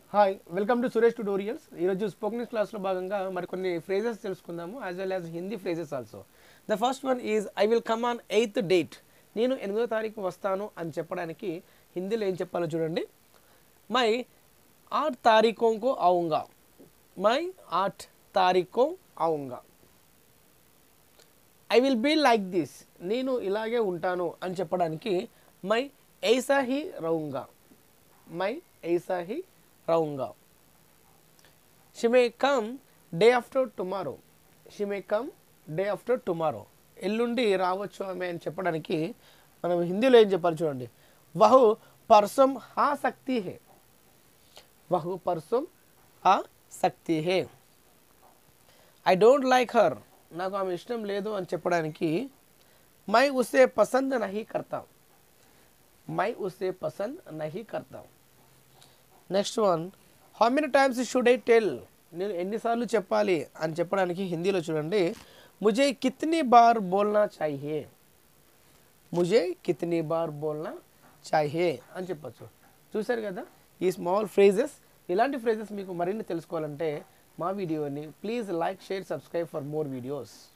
hi welcome to Suresh tutorials ఈరోజు spoken క్లాస్లో భాగంగా మరికొన్ని ఫ్రేజెస్ తెలుసుకుందాము as well as Hindi phrases also the first one is I will come on eighth date నేను ఎనిమిదో తారీఖు వస్తాను అని చెప్పడానికి హిందీలో ఏం చెప్పాలో చూడండి మై ఆठ तारीखों को आऊँगा मैं आठ तारीख को आऊँगा I will be like this నేను ఇలాగే ఉంటాను అని చెప్పడానికి మై ఐసా హీ రౌంగా మై ఐసా హీ రౌంగా she may come day after tomorrow she may come day after tomorrow ఎల్లుండి రావచ్చు ఆమె అని చెప్పడానికి మనం హిందీలో ఏం చెప్పాలి చూడండి వహు పర్సం హా సక్తి హే వహు పర్సం ఆ సక్తి హే ఐ డోంట్ లైక్ హర్ నాకు ఆమె ఇష్టం లేదు అని చెప్పడానికి మై ఉసే పసంద్ నహీ కర్తా మై ఉసే పసంద్ నహీ కర్తా next one how many times should I tell నేను ఎన్నిసార్లు చెప్పాలి అని చెప్పడానికి హిందీలో చూడండి ముజే కిత్నీ బార్ బోల్నా చాహియే ముజే కిత్నీ బార్ బోల్నా చాహియే అని చెప్పొచ్చు చూశారు కదా ఈ స్మాల్ ఫ్రేజెస్ ఇలాంటి ఫ్రేజెస్ మీకు మరిన్ని తెలుసుకోవాలంటే మా వీడియోని please like share subscribe for more videos